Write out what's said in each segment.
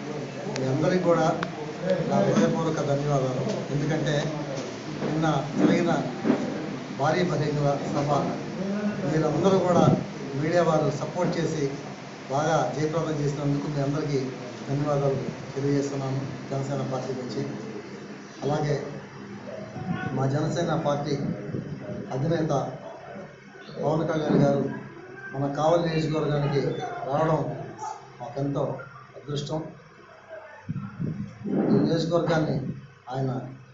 మీ అందరికీ కూడా నా హృదయపూర్వక ధన్యవాదాలు ఎందుకంటే నిన్న జరిగిన భారీ బహిరంగ సభ మీరందరూ కూడా మీడియా వారు సపోర్ట్ చేసి బాగా జయప్రదం చేసినందుకు మీ అందరికీ ధన్యవాదాలు తెలియజేస్తున్నాను జనసేన పార్టీ నుంచి అలాగే మా జనసేన పార్టీ అధినేత పవన్ కళ్యాణ్ గారు మన కావలి నియోజకవర్గానికి రావడం మాకెంతో అదృష్టం ఈ నియోజకవర్గాన్ని ఆయన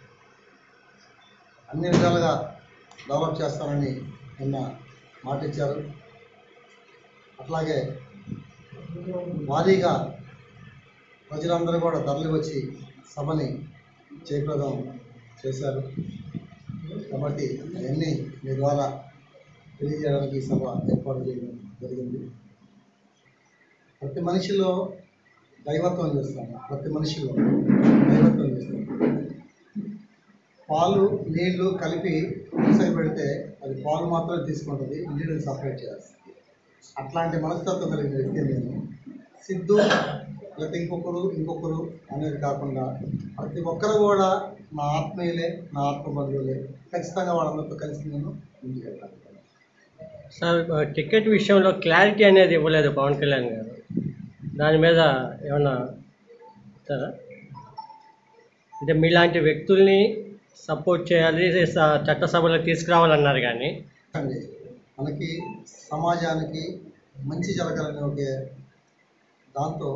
అన్ని విధాలుగా డెవలప్ చేస్తానని నిన్న మాట ఇచ్చారు అట్లాగే భారీగా ప్రజలందరూ కూడా తరలి వచ్చి సభని జయప్రదం చేశారు కాబట్టి అవన్నీ మీ ద్వారా తెలియజేయడానికి ఈ సభ ఏర్పాటు చేయడం జరిగింది ప్రతి మనిషిలో దైవత్వం చేస్తాము ప్రతి మనిషిలో దైవత్వం చేస్తాము పాలు నీళ్లు కలిపి పులుసకి పెడితే అది పాలు మాత్రమే తీసుకుంటుంది నీళ్ళని సపరేట్ చేస్తుంది అట్లాంటి మనస్తత్వం కలిగిన వ్యక్తి నేను సిద్ధు లేకపోతే ఇంకొకరు ఇంకొకరు అనేది కాకుండా ప్రతి ఒక్కరు కూడా నా ఆత్మీయులే నా ఆత్మ బంధువులే ఖచ్చితంగా వాళ్ళందరితో కలిసి నేను ముందుకు వెళ్ళాలి సార్ టికెట్ విషయంలో క్లారిటీ అనేది ఇవ్వలేదు పవన్ కళ్యాణ్ గారు దాని మీద ఏమన్నా చెప్తారా అంటే మీలాంటి వ్యక్తుల్ని సపోర్ట్ చేయాలి స- చట్టసభలో తీసుకురావాలన్నారు కానీ అండి మనకి సమాజానికి మంచి జరగాలనే ఒకే దాంతో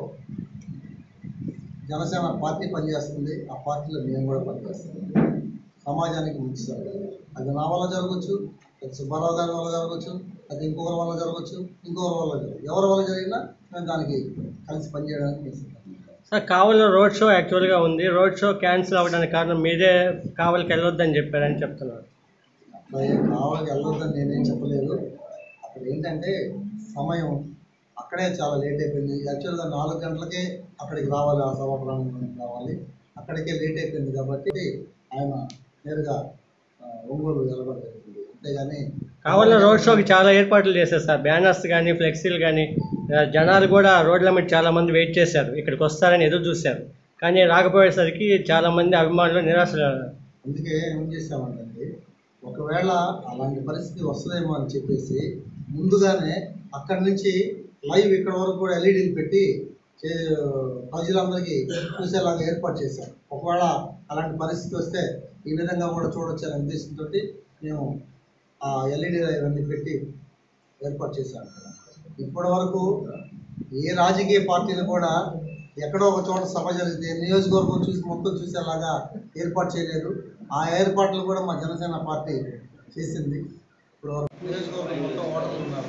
జనసేన పార్టీ పనిచేస్తుంది ఆ పార్టీలో మేము కూడా పనిచేస్తాం సమాజానికి మంచి జరగాలి అది నా వల్ల జరగవచ్చు అది సుబ్బారావు గారి వల్ల జరగవచ్చు అది ఇంకొకరి వల్ల జరగవచ్చు ఇంకొకరి వల్ల జరగచ్చు ఎవరి వల్ల జరిగినా మేము దానికి కలిసి పనిచేయడానికి మేము సిద్ధంగా ఉన్నాం. సార్ కావలిలో రోడ్ షో యాక్చువల్గా ఉంది రోడ్ షో క్యాన్సిల్ అవ్వడానికి కారణం మీరే కావలికి వెళ్ళొద్దని చెప్పారని చెప్తున్నారు అట్లా ఏం కావాలి వెళ్ళొద్దని నేనేం చెప్పలేదు అక్కడ ఏంటంటే సమయం అక్కడే చాలా లేట్ అయిపోయింది యాక్చువల్గా నాలుగు గంటలకే అక్కడికి రావాలి ఆ సభా ప్రాంగణానికి రావాలి అక్కడికే లేట్ అయిపోయింది కాబట్టి ఆయన నేరుగా ఆ, ఒంగోలు వెళ్ళడం జరిగింది అంతేగాని కావలిలో రోడ్ షోకి చాలా ఏర్పాట్లు చేశారు సార్ బ్యానర్స్ కానీ ఫ్లెక్సీలు కానీ జనాలు కూడా రోడ్ల మీద చాలా మంది వెయిట్ చేశారు ఇక్కడికి వస్తారని ఎదురు చూశారు కానీ రాకపోయేసరికి చాలా మంది అభిమానులు నిరాశ అందుకే ఏం చేసామంటే ఒకవేళ అలాంటి పరిస్థితి వస్తుందేమో అని చెప్పేసి ముందుగానే అక్కడి నుంచి లైవ్ ఇక్కడ వరకు కూడా ఎల్ఈడీలు పెట్టి చే- ప్రజలందరికీ చూసేలాగా ఏర్పాటు చేశాం ఒకవేళ అలాంటి పరిస్థితి వస్తే ఈ విధంగా కూడా చూడొచ్చు అనే ఉద్దేశంతో మేము ఆ ఎల్ఈడీ ఇవన్నీ పెట్టి ఏర్పాటు చేశాం ఇప్పటి వరకు ఏ రాజకీయ పార్టీలు కూడా ఎక్కడో ఒక చోట సభ జరిగితే నియోజకవర్గం చూసి మొత్తం చూసేలాగా ఏర్పాటు చేయలేదు ఆ ఏర్పాట్లు కూడా మా జనసేన పార్టీ చేసింది ఇప్పుడు వరకు నియోజకవర్గం మొత్తం ఓటర్లు ఉన్నారు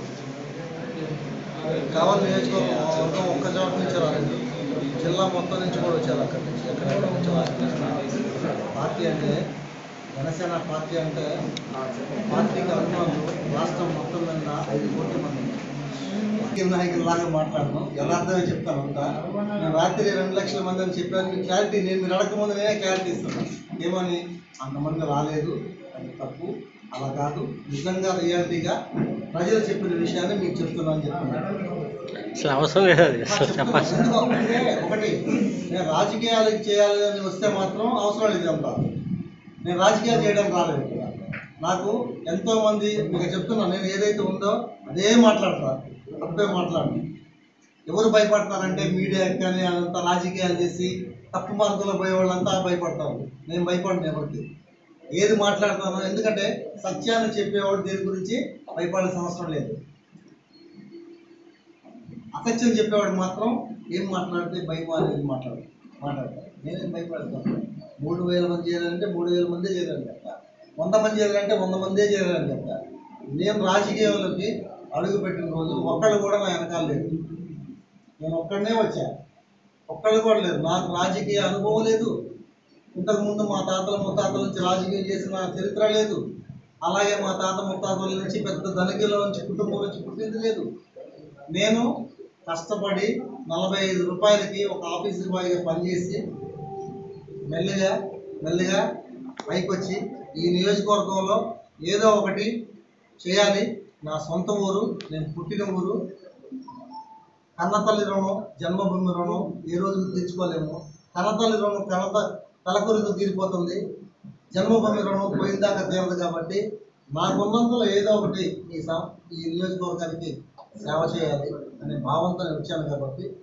కావాలి నియోజకవర్గం ఒక్క చోట నుంచి రాలేదు జిల్లా మొత్తం నుంచి కూడా వచ్చారు అక్కడి నుంచి ఎక్కడెక్కడ నుంచి రాలేదు. పార్టీ అంటే జనసేన పార్టీ అంటే పార్టీకి అభిమానులు రాష్ట్రం మొత్తం మీద ఐదు కోట్ల మంది ఉన్నారు. రాజకీయ నాయకుల్లాగా మాట్లాడను యథార్థమే చెప్తాను అంతా నేను రాత్రి రెండు లక్షల మంది అని చెప్పాను మీకు క్లారిటీ నేను మీరు అడగకముందు నేనే క్లారిటీ ఇస్తున్నాను ఏమని అంతమంది రాలేదు అది తప్పు అలా కాదు నిజంగా రియాలిటీగా ప్రజలు చెప్పిన విషయాన్ని మీకు చెప్తున్నాను అని చెప్తున్నాను అసలు అవసరం లేదు అది అసలు చెప్పాలి ఎందుకు అంటే ఒకటి నేను రాజకీయాలు చేయాలి అని వస్తే మాత్రం అవసరం లేదు అంతా నేను రాజకీయాలు చేయడానికి రాలేదు ఇక్కడ నాకు ఎంతో మంది మీకు చెప్తున్నా నేను ఏదైతే ఉందో అదే మాట్లాడతా తప్పే మాట్లాడను ఎవరు భయపడతారంటే మీడియా కానీ అంతా రాజకీయాలు చేసి తప్పు మార్గంలో పోయే వాళ్ళంతా భయపడతారు నేను భయపడను ఎవరికి ఏది మాట్లాడతానో ఎందుకంటే సత్యాన్ని చెప్పేవాడు దేని గురించి భయపడాల్సిన అవసరం లేదు అసత్యం చెప్పేవాడు మాత్రం ఏం మాట్లాడితే భయం అనేది మాట్లాడు మాట్లాడతాడు నేనేం భయపడతాను మూడు వేల మంది చేయాలంటే మూడు వేల మందే చేయాలని చెప్తా వంద మంది చేయాలంటే వంద మందే చేయాలని చెప్తా నేను రాజకీయాల్లోకి అడుగు పెట్టిన రోజు ఒక్కళ్ళు కూడా నా వెనకాల లేదు నేను ఒక్కడనే వచ్చా ఒక్కళ్ళు కూడా లేదు నాకు రాజకీయ అనుభవం లేదు ఇంతకుముందు మా తాతల ముత్తాతల నుంచి రాజకీయం చేసిన చరిత్ర లేదు అలాగే మా తాత ముత్తాతల నుంచి పెద్ద ధనికుల నుంచి కుటుంబం నుంచి పుట్టింది లేదు నేను కష్టపడి నలభై ఐదు రూపాయలకి ఒక ఆఫీస్ బాయ్గా పనిచేసి మెల్లిగా మెల్లిగా పైకి వచ్చి ఈ నియోజకవర్గంలో ఏదో ఒకటి చేయాలి నా సొంత ఊరు నేను పుట్టిన ఊరు కన్నతల్లి రుణం జన్మభూమి రుణం ఏ రోజు తీర్చుకోలేము కన్నతల్లి రుణం కనత తలకొరితో తీరిపోతుంది జన్మభూమి రుణం పోయిందాకా తీరదు కాబట్టి నాకున్నంతలో ఏదో ఒకటి ఈ సం ఈ నియోజకవర్గానికి సేవ చేయాలి అనే భావంతో నేను వచ్చాను కాబట్టి